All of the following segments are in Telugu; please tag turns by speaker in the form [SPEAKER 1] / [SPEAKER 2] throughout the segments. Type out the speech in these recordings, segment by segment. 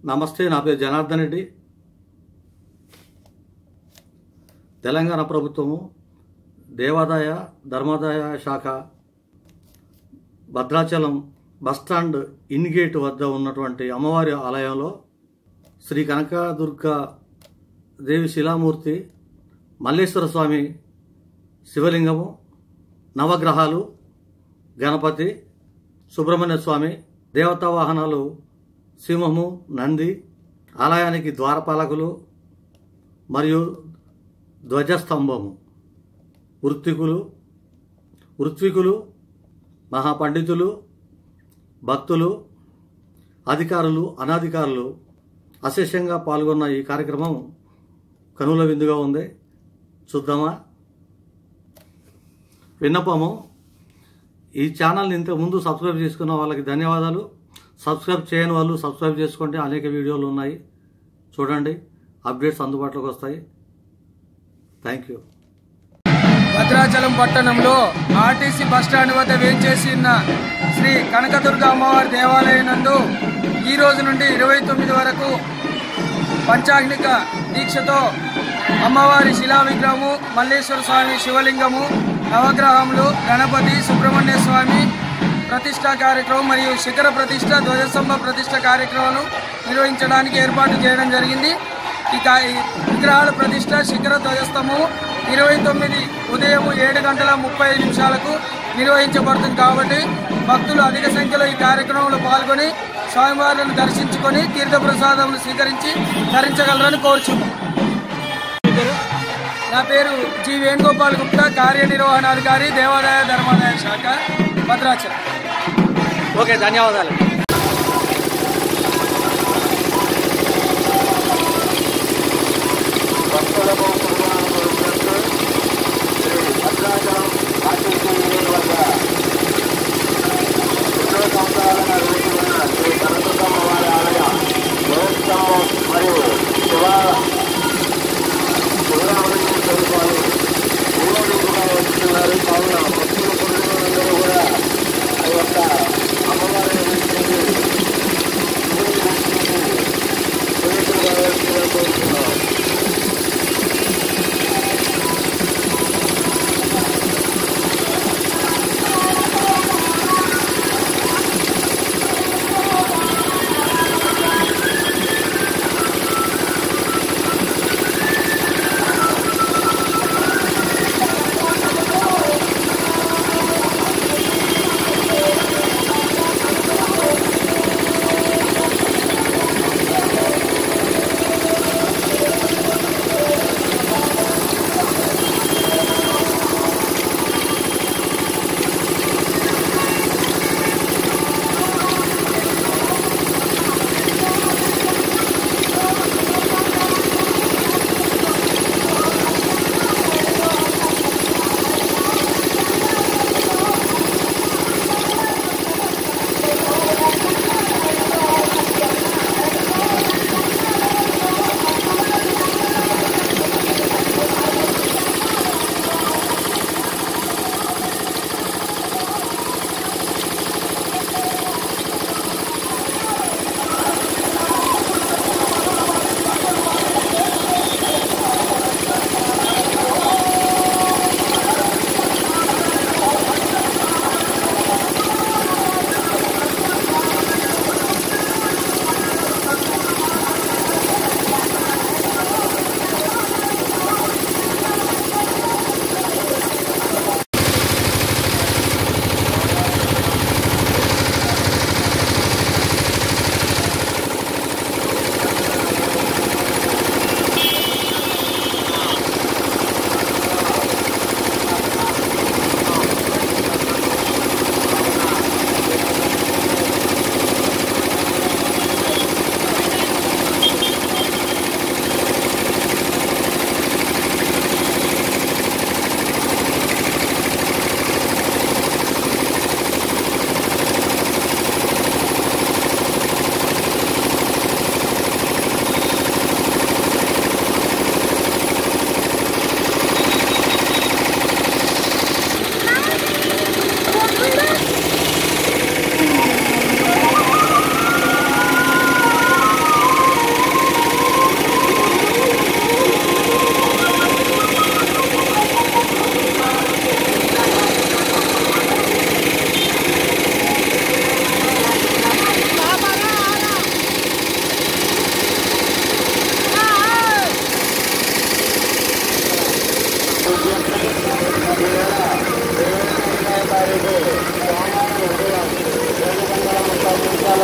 [SPEAKER 1] నమస్తే నా పేరు జనార్దన్ రెడ్డి తెలంగాణ ప్రభుత్వము దేవాదాయ ధర్మాదాయ శాఖ భద్రాచలం బస్టాండ్ ఇన్ గేట్ వద్ద ఉన్నటువంటి అమ్మవారి ఆలయంలో శ్రీ కనకదుర్గ దేవి శిలామూర్తి మల్లేశ్వర స్వామి శివలింగము నవగ్రహాలు గణపతి సుబ్రహ్మణ్య స్వామి దేవతా వాహనాలు సింహము నంది ఆలయానికి ద్వారపాలకులు మరియు ధ్వజస్తంభము వృత్తికులు వృత్వికులు మహాపండితులు భక్తులు అధికారులు అనాధికారులు అశేషంగా పాల్గొన్న ఈ కార్యక్రమం కనుల విందుగా ఉంది చూద్దామా విన్నపము ఈ ఛానల్ని ఇంతకు ముందు సబ్స్క్రైబ్ చేసుకున్న వాళ్ళకి ధన్యవాదాలు సబ్స్క్రైబ్ చేయని వాళ్ళు సబ్స్క్రైబ్ చేసుకోండి అనేక వీడియోలు ఉన్నాయి చూడండి అప్డేట్స్ అందుబాటులోకి వస్తాయి థ్యాంక్ యూ
[SPEAKER 2] భద్రాచలం పట్టణంలో ఆర్టీసీ బస్టాండ్ వద్ద వేంచేసి ఉన్న శ్రీ కనకదుర్గ అమ్మవారి దేవాలయం నందు ఈ రోజు నుండి ఇరవై తొమ్మిది వరకు పంచాగ్నిక దీక్షతో అమ్మవారి శిలా విగ్రహము మల్లేశ్వర స్వామి శివలింగము నవగ్రహములు గణపతి సుబ్రహ్మణ్య స్వామి ప్రతిష్టా కార్యక్రమం మరియు శిఖర ప్రతిష్ట ధ్వజస్తంభ ప్రతిష్ట కార్యక్రమాలు నిర్వహించడానికి ఏర్పాటు చేయడం జరిగింది ఈ కా- ఈ విగ్రహాల ప్రతిష్ట శిఖర ధ్వజస్తంభము ఇరవై తొమ్మిది ఉదయం ఏడు గంటల ముప్పై ఐదు నిమిషాలకు నిర్వహించబడుతుంది కాబట్టి భక్తులు అధిక సంఖ్యలో ఈ కార్యక్రమంలో పాల్గొని స్వామివారిని దర్శించుకొని తీర్థప్రసాదములు స్వీకరించి ధరించగలరని కోరుచున్నాం నా పేరు జి వేణుగోపాల్ గుప్తా కార్యనిర్వహణాధికారి దేవాదాయ ధర్మాదాయ శాఖ భద్రాచలం
[SPEAKER 1] ఓకే ధన్యవాదాలు
[SPEAKER 3] భక్తులకు కుటుంబాలకు శ్రీ భద్రాచలం ఆర్టీసీ యూనియన్ వద్ద ఎన్నో సంవత్సరాలుగా వేచి ఉన్న శ్రీ కనకదుర్గమ్మ వారి ఆలయ దేవస్తంభం మరియు శివ శివరామలింగం చదువుకోవాలి ఊరేగింపుగా వస్తున్నారు కావున భక్తుల కుటుంబాలందరూ కూడా ఆ యొక్క అమ్మవారిని వీక్షించి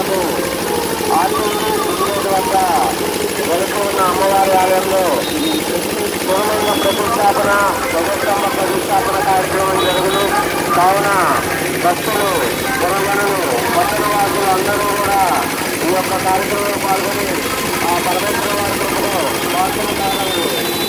[SPEAKER 3] మేరకు ఆర్మూరు గుడిగేటు వద్ద వెలుపు ఉన్న అమ్మవారి ఆలయంలో సోమంగ ప్రతిష్టాపన ప్రభుత్వ ప్రతిష్టాపన కార్యక్రమం జరుగును కావున భక్తులు పురగణులు పట్టణవాసులు అందరూ కూడా ఈ యొక్క కార్యక్రమంలో పాల్గొని ఆ పరమేశ్వర వారి కృపలో పాల్గొంటారని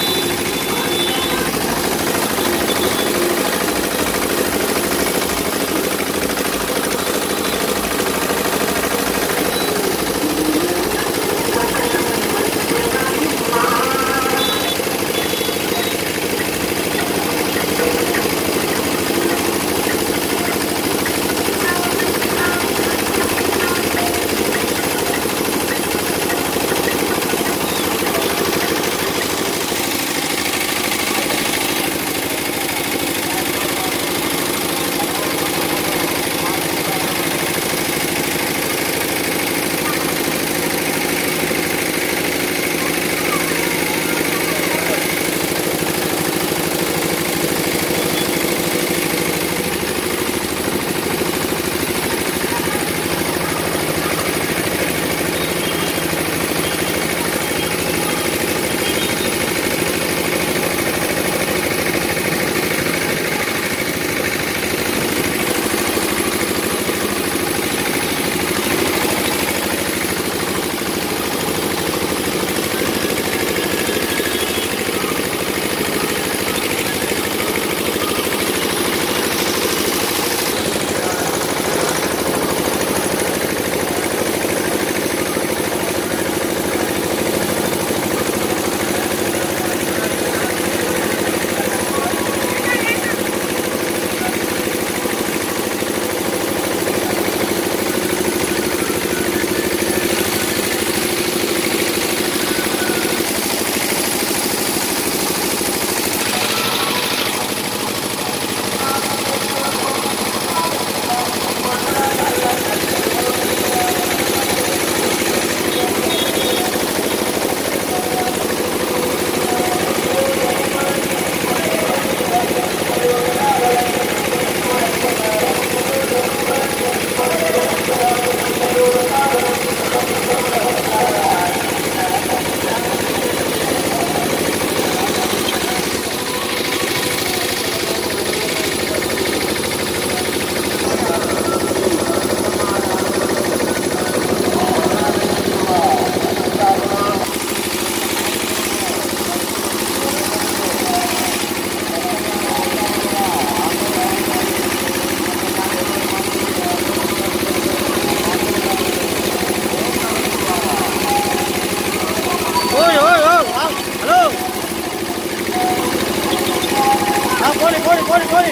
[SPEAKER 2] కోడి కోడి కోడి కోడి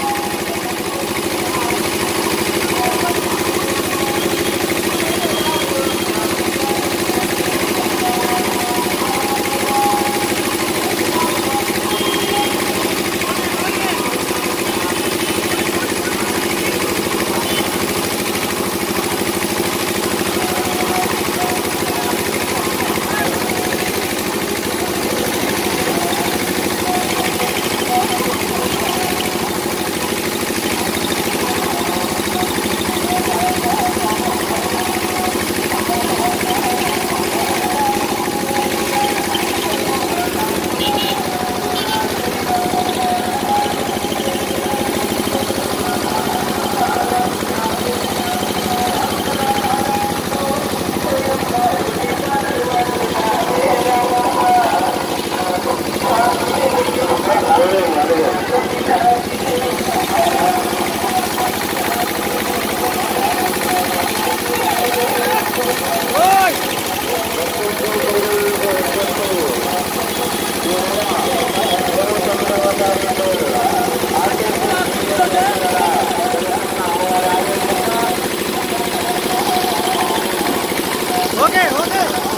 [SPEAKER 2] ఓకే ఓకే